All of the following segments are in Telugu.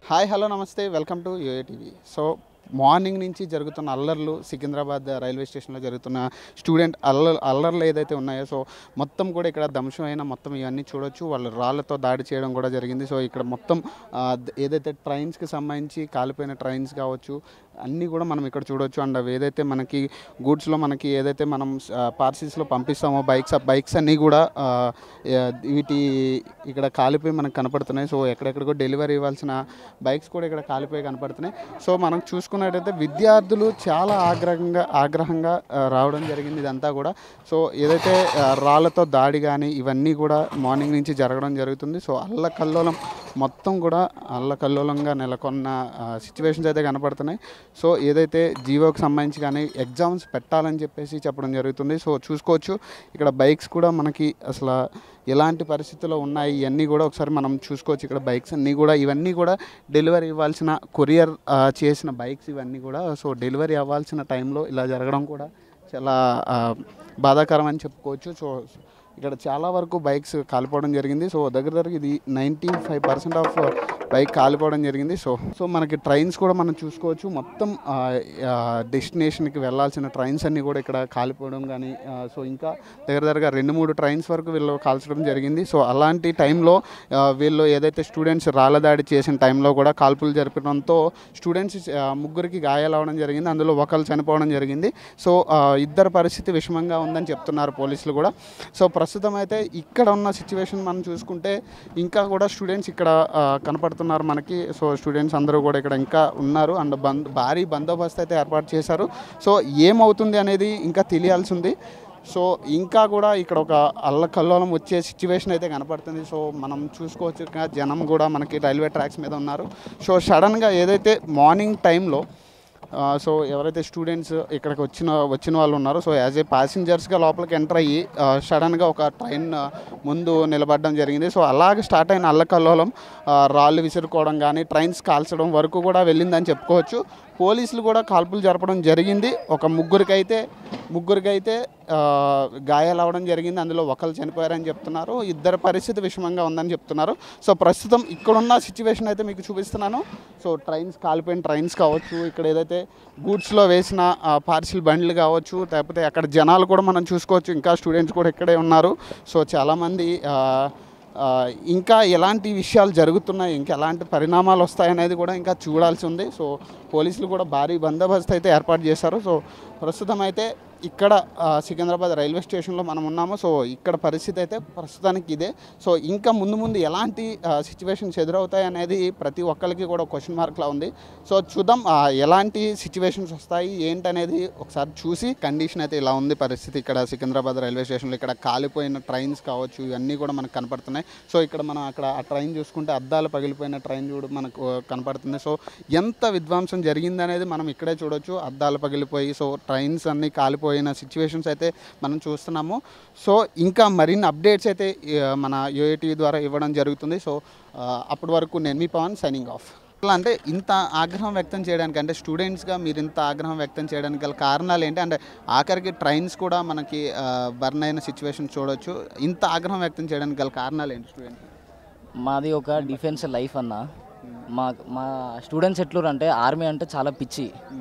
Hi hello namaste welcome to U A TV so morning నుంచి జరుగుతున్న అల్లర్లు సికింద్రాబాద్ రైల్వే స్టేషన్లో జరుగుతున్న స్టూడెంట్ అల్లర్ అల్లర్లు ఏదైతే ఉన్నాయో సో మొత్తం కూడా ఇక్కడ ధ్వంసమైన మొత్తం ఇవన్నీ చూడొచ్చు వాళ్ళు రాళ్ళతో దాడి చేయడం కూడా జరిగింది సో ఇక్కడ మొత్తం ఆ, ద- ఏదైతే ట్రైన్స్కి సంబంధించి కాలిపోయిన ట్రైన్స్ కావచ్చు అన్నీ కూడా మనం ఇక్కడ చూడొచ్చు అండ్ అవి ఏదైతే మనకి గూడ్స్లో మనకి ఏదైతే మనం పార్సిల్స్లో పంపిస్తామో బైక్స్ ఆ బైక్స్ అన్నీ కూడా ఆ, ఆ, వీటి ఇక్కడ కాలిపోయి మనకు కనపడుతున్నాయి సో ఎక్కడెక్కడికో డెలివరీ ఇవ్వాల్సిన బైక్స్ కూడా ఇక్కడ కాలిపోయి కనపడుతున్నాయి సో మనం చూసుకున్నట్టయితే విద్యార్థులు చాలా ఆగ్రహంగా ఆగ్రహంగా ఆ, రావడం జరిగింది ఇదంతా కూడా సో ఏదైతే ఆ, రాళ్ళతో దాడి కానీ ఇవన్నీ కూడా మార్నింగ్ నుంచి జరగడం జరుగుతుంది సో అల్లకల్లోలం మొత్తం కూడా అల్లకల్లోలంగా నెలకొన్న సిచ్యువేషన్స్ అయితే కనపడుతున్నాయి సో ఏదైతే జీవోకి సంబంధించి కానీ ఎగ్జామ్స్ పెట్టాలని చెప్పేసి చెప్పడం జరుగుతుంది సో చూసుకోవచ్చు ఇక్కడ బైక్స్ కూడా మనకి అసలు ఎలాంటి పరిస్థితుల్లో ఉన్నాయి ఇవన్నీ కూడా ఒకసారి మనం చూసుకోవచ్చు ఇక్కడ బైక్స్ అన్నీ కూడా ఇవన్నీ కూడా డెలివరీ ఇవ్వాల్సిన కొరియర్ చేసిన బైక్స్ ఇవన్నీ కూడా సో డెలివరీ అవ్వాల్సిన టైంలో ఇలా జరగడం కూడా చాలా ఆ, బాధాకరం అని చెప్పుకోవచ్చు సో ఇక్కడ చాలా వరకు బైక్స్ కాలిపోవడం జరిగింది సో దగ్గర దగ్గర ఇది ninety five percent of bike కాలిపోవడం జరిగింది సో సో మనకి ట్రైన్స్ కూడా మనం చూసుకోవచ్చు మొత్తం డెస్టినేషన్కి వెళ్ళాల్సిన ట్రైన్స్ అన్నీ కూడా ఇక్కడ కాలిపోవడం కానీ ఆ, సో ఇంకా దగ్గర దగ్గరగా రెండు మూడు ట్రైన్స్ వరకు వీళ్ళు కాల్చడం జరిగింది సో అలాంటి టైంలో ఆ, వీళ్ళు ఏదైతే స్టూడెంట్స్ రాళ్ళ దాడి చేసిన టైంలో కూడా కాల్పులు జరపడంతో స్టూడెంట్స్ ఆ, ముగ్గురికి గాయాలు అవడం జరిగింది అందులో ఒకరు చనిపోవడం జరిగింది సో ఆ, ఇద్దరు పరిస్థితి విషమంగా ఉందని చెప్తున్నారు పోలీసులు కూడా సో ప్రస్తుతం అయితే ఇక్కడ ఉన్న సిచ్యువేషన్ మనం చూసుకుంటే ఇంకా కూడా స్టూడెంట్స్ ఇక్కడ ఆ, కనపడుతున్నారు మనకి సో స్టూడెంట్స్ అందరూ కూడా ఇక్కడ ఇంకా ఉన్నారు అండ్ బంద్ భారీ బందోబస్తు అయితే ఏర్పాటు చేశారు సో ఏమవుతుంది అనేది ఇంకా తెలియాల్సి ఉంది సో ఇంకా కూడా ఇక్కడ ఒక అల్లకల్లోలం వచ్చే సిచ్యువేషన్ అయితే కనపడుతుంది సో మనం చూసుకోవచ్చు ఇంకా జనం కూడా మనకి రైల్వే ట్రాక్స్ మీద ఉన్నారు సో సడన్గా ఏదైతే మార్నింగ్ టైంలో ఆ, సో ఎవరైతే స్టూడెంట్స్ ఇక్కడికి వచ్చిన వచ్చిన వాళ్ళు ఉన్నారో సో యాజ్ ఏ ప్యాసింజర్స్గా లోపలికి ఎంటర్ అయ్యి ఆ, సడన్గా ఒక ట్రైన్ ఆ, ముందు నిలబడడం జరిగింది సో అలాగే స్టార్ట్ అయిన అల్లకల్లోలం ఆ, రాళ్ళు విసురుకోవడం కానీ ట్రైన్స్ కాల్చడం వరకు కూడా వెళ్ళిందని చెప్పుకోవచ్చు పోలీసులు కూడా కాల్పులు జరపడం జరిగింది ఒక ముగ్గురికైతే ముగ్గురికైతే ఆ, గాయాలు అవడం జరిగింది అందులో ఒకరు చనిపోయారని చెప్తున్నారు ఇద్దరు పరిస్థితి విషమంగా ఉందని చెప్తున్నారు సో ప్రస్తుతం ఇక్కడున్న సిచ్యువేషన్ అయితే మీకు చూపిస్తున్నాను సో ట్రైన్స్ కాలిపోయిన ట్రైన్స్ కావచ్చు ఇక్కడ ఏదైతే గూడ్స్లో వేసిన పార్సిల్ బండ్లు కావచ్చు లేకపోతే అక్కడ జనాలు కూడా మనం చూసుకోవచ్చు ఇంకా స్టూడెంట్స్ కూడా ఇక్కడే ఉన్నారు సో చాలామంది ఆ, ఆ, ఇంకా ఎలాంటి విషయాలు జరుగుతున్నాయి ఇంకా ఎలాంటి పరిణామాలు వస్తాయనేది కూడా ఇంకా చూడాల్సి ఉంది సో పోలీసులు కూడా భారీ బందోబస్తు అయితే ఏర్పాటు చేశారు సో ప్రస్తుతం అయితే ఇక్కడ ఆ, సికింద్రాబాద్ రైల్వే స్టేషన్లో మనం ఉన్నాము సో ఇక్కడ పరిస్థితి అయితే ప్రస్తుతానికి ఇదే సో ఇంకా ముందు ముందు ఎలాంటి సిచ్యువేషన్స్ ఎదురవుతాయి అనేది ప్రతి ఒక్కరికి కూడా క్వశ్చన్ మార్క్లా ఉంది సో చూద్దాం ఆ, ఎలాంటి సిచ్యువేషన్స్ వస్తాయి ఏంటనేది ఒకసారి చూసి కండిషన్ అయితే ఇలా ఉంది పరిస్థితి ఇక్కడ సికింద్రాబాద్ రైల్వే స్టేషన్లో ఇక్కడ కాలిపోయిన ట్రైన్స్ కావచ్చు ఇవన్నీ కూడా మనకు కనపడుతున్నాయి సో ఇక్కడ మనం అక్కడ ఆ ట్రైన్ చూసుకుంటే అద్దాలు పగిలిపోయిన ట్రైన్ చూడు మనకు ఆ, కనపడుతుంది సో ఎంత విధ్వంసం జరిగిందనేది మనం ఇక్కడే చూడొచ్చు అద్దాలు పగిలిపోయి సో ట్రైన్స్ అన్నీ కాలిపోయిన సిచ్యువేషన్స్ అయితే మనం చూస్తున్నాము సో ఇంకా మరిన్ని అప్డేట్స్ అయితే ఆ, మన యూఏటీ ద్వారా ఇవ్వడం జరుగుతుంది సో ఆ, అప్పటి వరకు నేను మీ పవన్ సైనింగ్ ఆఫ్ అట్లా అంటే ఇంత ఆగ్రహం వ్యక్తం చేయడానికి అంటే స్టూడెంట్స్గా మీరు ఇంత ఆగ్రహం వ్యక్తం చేయడానికి గల కారణాలు ఏంటి అంటే ఆఖరికి ట్రైన్స్ కూడా మనకి బర్న్ అయిన సిచ్యువేషన్ చూడొచ్చు ఇంత ఆగ్రహం వ్యక్తం చేయడానికి గల కారణాలు ఏంటి స్టూడెంట్ మాది ఒక డిఫెన్స్ లైఫ్ అన్న మా మా స్టూడెంట్స్ ఎట్లురు అంటే ఆర్మీ అంటే చాలా పిచ్చి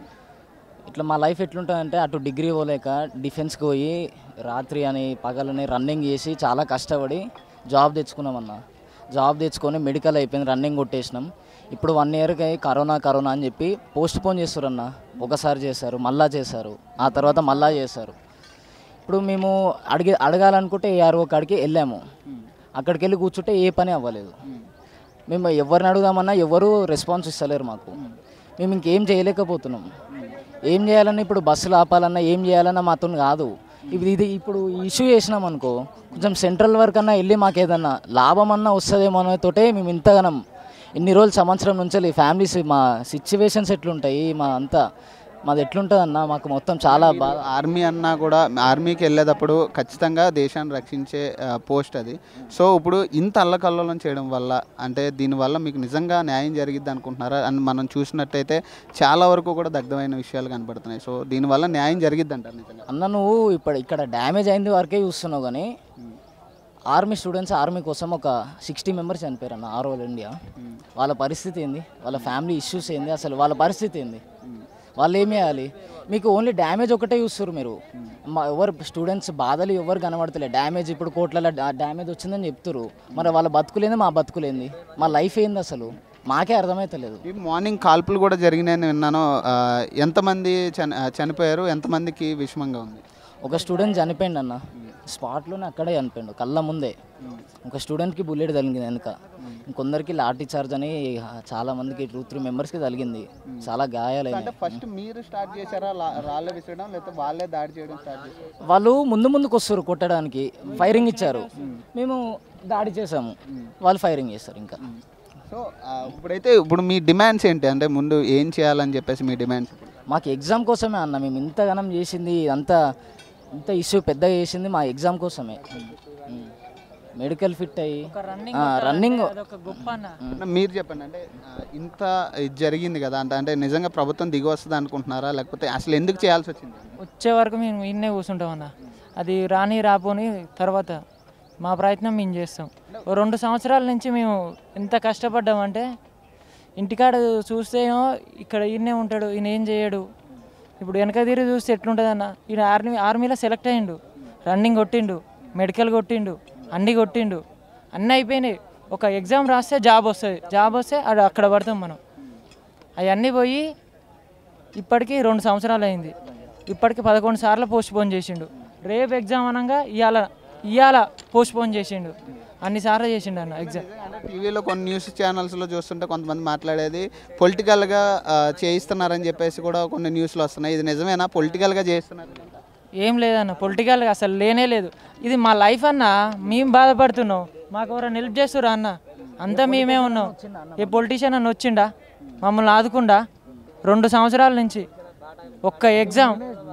ఇట్లా మా లైఫ్ ఎట్లుంటుందంటే అటు డిగ్రీ పోలేక డిఫెన్స్కి పోయి రాత్రి అని పగలని రన్నింగ్ చేసి చాలా కష్టపడి జాబ్ తెచ్చుకున్నామన్న జాబ్ తెచ్చుకొని మెడికల్ అయిపోయింది రన్నింగ్ కొట్టేసినాం ఇప్పుడు వన్ ఇయర్కి కరోనా కరోనా అని చెప్పి పోస్ట్ పోన్ చేస్తారన్న ఒకసారి చేశారు మళ్ళా చేశారు ఆ తర్వాత మళ్ళా చేశారు ఇప్పుడు మేము అడిగి అడగాలనుకుంటే ఏఆర్ఓ కాడికి వెళ్ళాము అక్కడికి వెళ్ళి కూర్చుంటే ఏ పని అవ్వలేదు మేము ఎవరిని అడుగుదామన్నా ఎవరు రెస్పాన్స్ ఇస్తలేరు మాకు మేము ఇంకేం చేయలేకపోతున్నాం ఏం చేయాలన్నా ఇప్పుడు బస్సులు ఆపాలన్నా ఏం చేయాలన్నా మాతో కాదు ఇది ఇది ఇప్పుడు ఇష్యూ చేసినాం అనుకో కొంచెం సెంట్రల్ వర్క్ అన్నా వెళ్ళి మాకు ఏదన్నా లాభం అన్నా వస్తుందేమో తోటే మేము ఇంతగానం ఇన్ని రోజులు సంవత్సరం నుంచి ఫ్యామిలీస్ మా సిచ్యువేషన్స్ ఎట్లుంటాయి మా అంతా మాది ఎట్లుంటుంది అన్న మాకు మొత్తం చాలా బాగా ఆర్మీ అన్నా కూడా ఆర్మీకి వెళ్ళేటప్పుడు ఖచ్చితంగా దేశాన్ని రక్షించే ఆ, పోస్ట్ అది సో ఇప్పుడు ఇంత అల్లకల్లోలం చేయడం వల్ల అంటే దీనివల్ల మీకు నిజంగా న్యాయం జరిగిద్ది అనుకుంటున్నారా అని మనం చూసినట్టయితే చాలా వరకు కూడా దగ్ధమైన విషయాలు కనపడుతున్నాయి సో దీనివల్ల న్యాయం జరిగిద్ది అంటారు నిజంగా అన్న నువ్వు ఇప్పుడు ఇక్కడ డ్యామేజ్ అయింది వరకే చూస్తున్నావు కానీ ఆర్మీ స్టూడెంట్స్ ఆర్మీ కోసం ఒక సిక్స్టీ మెంబర్స్ చనిపోయారు అన్న ఆర్ ఆల్ ఇండియా వాళ్ళ పరిస్థితి ఏంది వాళ్ళ ఫ్యామిలీ ఇష్యూస్ ఏంది అసలు వాళ్ళ పరిస్థితి ఏంది వాళ్ళు ఏం చేయాలి మీకు ఓన్లీ డ్యామేజ్ ఒకటే చూస్తారు మీరు మా ఎవరు స్టూడెంట్స్ బాధలు ఎవరు కనబడతలే డ్యామేజ్ ఇప్పుడు కోట్ల డ్యామేజ్ వచ్చిందని చెప్తారు మరి వాళ్ళ బతుకులేంది మా బతుకులేంది మా లైఫ్ ఏంది అసలు మాకే అర్థమవుతలేదు ఈ మార్నింగ్ కాల్పులు కూడా జరిగినాయని విన్నాను ఆ, ఎంతమంది చని ఆ, చనిపోయారు ఎంతమందికి విషమంగా ఉంది ఒక స్టూడెంట్ చనిపోయిండు అన్న స్పాట్లోనే అక్కడే చనిపోయిండు కళ్ళ ముందే ఒక స్టూడెంట్కి బుల్లెట్ తగిలింది వెనుక ఇంకొందరికి లాఠీ చార్జ్ అని చాలా మందికి టూ త్రీ మెంబర్స్కి తగిలింది చాలా అంటే గాయాలైనాయి ఫస్ట్ మీరు స్టార్ట్ చేశారా లా- రాళ్ళ విసరడం లేకపోతే వాళ్ళే దాడి చేయడం స్టార్ట్ చేశారు వాళ్ళు ముందు ముందుకు వస్తారు కొట్టడానికి ఫైరింగ్ ఇచ్చారు మేము దాడి చేసాము వాళ్ళు ఫైరింగ్ చేస్తారు ఇంకా సో ఆ, ఇప్పుడైతే ఇప్పుడు మీ డిమాండ్స్ ఏంటి అంటే ముందు ఏం చేయాలని చెప్పేసి మీ డిమాండ్స్ మాకు ఎగ్జామ్ కోసమే అన్న మేము ఇంతగానం చేసింది అంతా ఇంత ఇష్యూ పెద్దగా చేసింది మా ఎగ్జామ్ కోసమే మెడికల్ ఫిట్ అయ్యి రన్నింగ్ అదొక గొప్ప అన్న మీరు చెప్పండి అంటే ఆ, ఇంత ఇది జరిగింది కదా అంటే అంటే నిజంగా ప్రభుత్వం దిగి వస్తుంది అనుకుంటున్నారా లేకపోతే అసలు ఎందుకు చేయాల్సి వచ్చింది వచ్చే వరకు మేము ఇన్నే కూర్చుంటాం అన్న అది రాని రాపోని తర్వాత మా ప్రయత్నం మేము చేస్తాం ఓ రెండు సంవత్సరాల నుంచి మేము ఎంత కష్టపడ్డామంటే ఇంటికాడ చూస్తే ఏమో ఇక్కడ ఈయనే ఉంటాడు ఈయన ఏం చేయడు ఇప్పుడు వెనక తిరిగి చూస్తే ఎట్లుంటుంది అన్న ఈయన ఆర్మీ ఆర్మీలో సెలెక్ట్ అయ్యిండు రన్నింగ్ కొట్టిండు మెడికల్ కొట్టిండు అన్నీ కొట్టిండు అన్నీ అయిపోయినాయి ఒక ఎగ్జామ్ రాస్తే జాబ్ వస్తుంది జాబ్ వస్తే అది అక్కడ పడతాం మనం అవన్నీ పోయి ఇప్పటికీ రెండు సంవత్సరాలు అయింది ఇప్పటికి పదకొండు సార్లు పోస్ట్ పోన్ చేసిండు రేపు ఎగ్జామ్ అనగా ఇవాళ ఇవాళ పోస్ట్ పోన్ చేసిండు అన్ని సార్లు చేసిండు అన్న ఎగ్జామ్ అంటే టీవీలో కొన్ని న్యూస్ ఛానల్స్లో చూస్తుంటే కొంతమంది మాట్లాడేది పొలిటికల్గా చేయిస్తున్నారని చెప్పేసి కూడా కొన్ని న్యూస్లు వస్తున్నాయి ఇది నిజమేనా పొలిటికల్గా చేస్తున్నారు ఏం లేదన్న పొలిటికల్ అసలు లేనే లేదు ఇది మా లైఫ్ అన్న మేము బాధపడుతున్నాం మాకు ఎవరైనా హెల్ప్ చేస్తురా అన్న అంతా మేమే ఉన్నాం ఏ పొలిటీషియన్ అన్న వచ్చిండా మమ్మల్ని ఆదుకుండా రెండు సంవత్సరాల నుంచి ఒక్క ఎగ్జామ్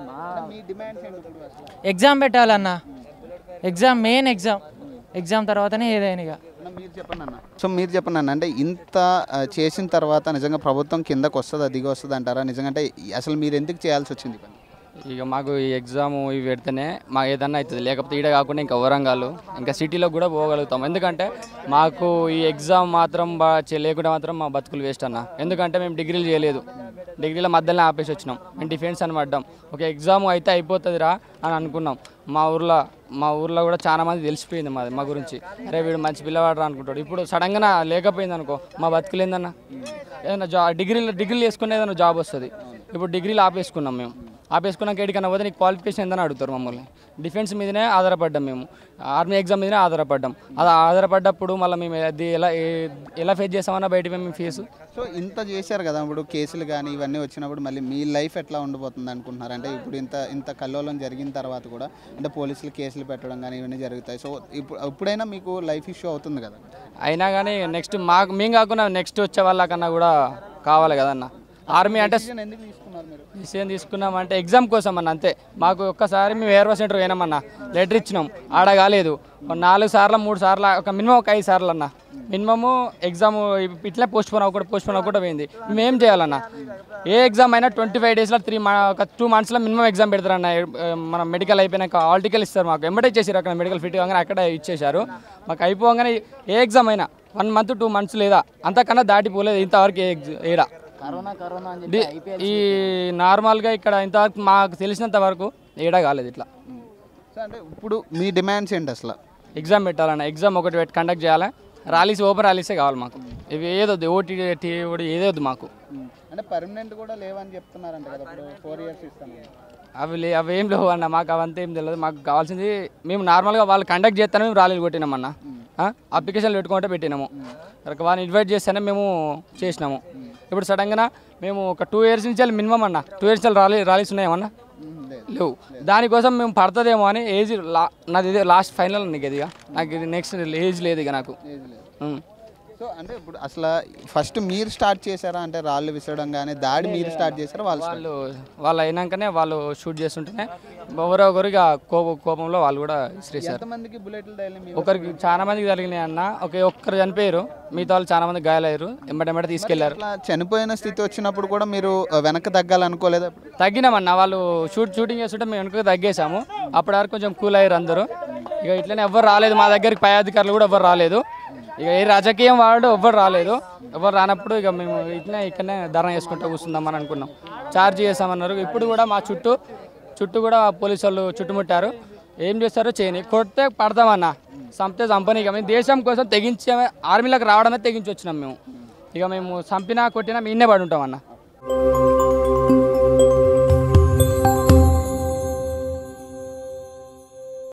మీ డిమాండ్స్ ఏంటి ఇప్పుడు అసలు? ఎగ్జామ్ పెట్టాలన్న ఎగ్జామ్ మెయిన్ ఎగ్జామ్ ఎగ్జామ్ తర్వాతనే ఏదైనా ఇక అన్న, మీరు చెప్పండి అన్న సో మీరు చెప్పండి అన్న అంటే ఇంత ఆ, చేసిన తర్వాత నిజంగా ప్రభుత్వం కిందకు వస్తుందా దిగి వస్తుంది అంటారా నిజంగా అంటే అసలు మీరు ఎందుకు చేయాల్సి వచ్చింది ఈ పని? ఇక మాకు ఈ ఎగ్జామ్ ఇవి పెడితేనే మాకు ఏదన్నా అవుతుంది లేకపోతే ఈడ కాకుండా ఇంకా వరంగల్ ఇంకా సిటీలో కూడా పోగలుగుతాం ఎందుకంటే మాకు ఈ ఎగ్జామ్ మాత్రం బా చే- లేకుండా మాత్రం మా బతుకులు వేస్ట్ అన్న ఎందుకంటే మేము డిగ్రీలు చేయలేదు డిగ్రీల మధ్యలోనే ఆపేసి వచ్చినాం మేము డిఫెన్స్ అని పడ్డాం ఒక ఎగ్జామ్ అయితే అయిపోతుందిరా అని అనుకున్నాం మా ఊర్లో మా ఊర్లో కూడా చాలా మంది తెలిసిపోయింది మాది మా గురించి అరే వీడు మంచి పిల్లవాడు రా అనుకుంటాడు ఇప్పుడు సడన్గా లేకపోయింది అనుకో మా బతుకులేందన్న ఏదైనా జా డిగ్రీలు డిగ్రీలు వేసుకునే ఏదైనా జాబ్ వస్తుంది ఇప్పుడు డిగ్రీలు ఆపేసుకున్నాం మేము ఆపేసుకున్నాక ఎడికన్నా పోతే నీకు క్వాలిఫికేషన్ ఏందని అడుగుతారు మమ్మల్ని డిఫెన్స్ మీదనే ఆధారపడ్డాం మేము ఆర్మీ ఎగ్జామ్ మీదనే ఆధారపడ్డాం అది ఆధారపడ్డప్పుడు మళ్ళీ మేము అది ఎలా ఏ- ఎలా ఫేస్ చేస్తామన్నా బయట మేము ఫేస్ సో ఇంత చేశారు కదా ఇప్పుడు కేసులు కానీ ఇవన్నీ వచ్చినప్పుడు మళ్ళీ మీ లైఫ్ ఎట్లా ఉండబోతుంది అనుకుంటున్నారు అంటే ఇప్పుడు ఇంత ఇంత కల్లోలం జరిగిన తర్వాత కూడా అంటే పోలీసులు కేసులు పెట్టడం కానీ ఇవన్నీ జరుగుతాయి సో ఇప్పుడు ఇప్పుడైనా మీకు లైఫ్ ఇష్యూ అవుతుంది కదా అయినా కానీ నెక్స్ట్ మాకు మేము కాకుండా నెక్స్ట్ వచ్చే వాళ్ళకన్నా కూడా కావాలి కదన్న ఆర్మీ అంటే Decision ఎందుకు తీసుకున్నారు మీరు విషయం తీసుకున్నామంటే ఎగ్జామ్ కోసం అన్న అంతే మాకు ఒక్కసారి మేము ఎయిర్ సెంటర్ పోయినామన్న లెటర్ ఇచ్చినాం ఆడ కాలేదు ఒక నాలుగు సార్లు మూడు సార్లు ఒక మినిమం ఒక ఐదు సార్లు అన్న మినిమము ఎగ్జామ్ ఇట్లా పోస్ట్ పోన్ అవ్వకుండా పోస్ట్ పోన్ అవ్వకుండా పోయింది మేము ఏం చేయాలన్న ఏ ఎగ్జామ్ అయినా ట్వంటీ ఫైవ్ డేస్లో త్రీ ఒక టూ మంత్స్లో మినిమం ఎగ్జామ్ పెడతారన్న ఏ- మన మెడికల్ అయిపోయినాక ఆల్ టికెల్ ఇస్తారు మాకు ఎంబటే చేసారు అక్కడ మెడికల్ ఫిట్ కాగానే అక్కడ ఇచ్చేశారు మాకు అయిపోగానే ఏ ఎగ్జామ్ అయినా వన్ మంత్ టూ మంత్స్ లేదా అంతకన్నా దాటిపోలేదు ఇంతవరకు ఏ ఎగ్జామ్ ఏడా కరోనా కరోనా అని చెప్పి డి- ఐపీఎల్ ఈ నార్మల్గా ఇక్కడ ఇంతవరకు మాకు తెలిసినంత వరకు ఏడా కాలేదు ఇట్లా సో అంటే ఇప్పుడు మీ డిమాండ్స్ ఏంటి అసలు ఎగ్జామ్ పెట్టాలన్న ఎగ్జామ్ ఒకటి పెట్టి కండక్ట్ చేయాలి ర్యాలీస్ ఓపెన్ ర్యాలీసే కావాలి మాకు ఇవి ఏదొద్దు ఓటీ టీ ఏదొద్దు మాకు అంటే పర్మనెంట్ కూడా లేవని చెప్తున్నారంట కదా ఇప్పుడు ఫోర్ ఇయర్స్ ఇస్తాను అవి లే అవి ఏం లేవు అన్న మాకు అవంతా ఏం తెలియదు మాకు కావాల్సింది మేము నార్మల్గా వాళ్ళు కండక్ట్ చేస్తానే మేము ర్యాలీలు కొట్టినామన్న అప్లికేషన్లు పెట్టుకుంటే పెట్టినాము ఒక వాళ్ళని ఇన్వైట్ చేస్తేనే మేము చేసినాము ఇప్పుడు సడన్గా మేము ఒక టూ ఇయర్స్ నుంచి మినిమం అన్న టూ ఇయర్స్ ర్యాలీ ర్యాలీస్ ఉన్నాయేమన్నా లేవు దానికోసం మేము పడుతుందేమో అని ఏజ్ లా నాది ఇదే లాస్ట్ ఫైనల్ నీకు ఇది ఇక. నాకు ఇది నెక్స్ట్ ఏజ్ లేదు ఇక నాకు ఉం. సో అంటే ఇప్పుడు అసలు ఫస్ట్ మీరు స్టార్ట్ చేశారా అంటే రాళ్ళు విసరడం కానీ దాడి మీరు స్టార్ట్ చేశారా వాళ్ళు start వాళ్ళు వాళ్ళు అయినాకనే వాళ్ళు షూట్ చేస్తుంటేనే ఎవరో ఒకరికి ఆ కోప కోపంలో వాళ్ళు కూడా విసిరేశారు ఎంతమందికి బుల్లెట్లు తగిలి మీరు ఒకరికి చాలా మందికి జరిగినాయి అన్న ఒక ఒక్కరు చనిపోయారు మిగతా వాళ్ళు చాలా మంది గాయాలయ్యారు ఎంబటెంబట తీసుకెళ్లారు అట్లా చనిపోయిన స్థితి వచ్చినప్పుడు కూడా మీరు ఆ, వెనక్కి తగ్గాలనుకోలేదా తగ్గినామన్న వాళ్ళు షూట్ షూటింగ్ చేస్తుంటే మేము వెనుక తగ్గేసాము అప్పటి వరకు కొంచెం కూల్ అయ్యారు అందరూ ఇక ఇట్లనే ఎవ్వరు రాలేదు మా దగ్గరికి పై అధికారులు కూడా ఎవ్వరు రాలేదు ఇక ఏ రాజకీయం వాడు ఎవ్వరు రాలేదు ఎవ్వరు రానప్పుడు ఇక మేము ఇట్లనే ఇక్కడనే ధర్నా చేసుకుంటూ కూర్చుందామని అనుకున్నాం ఛార్జ్ చేసామన్నారు ఇప్పుడు కూడా మా చుట్టూ చుట్టూ కూడా పోలీసు వాళ్ళు చుట్టుముట్టారు ఏం చేస్తారో చేయని కొడితే పడతామన్న చంపితే చంపని ఇక మేము దేశం కోసం తెగించి ఆర్మీలోకి రావడమే తెగించి వచ్చినాం మేము ఇక మేము చంపినా కొట్టినా మీనే పడి ఉంటామన్న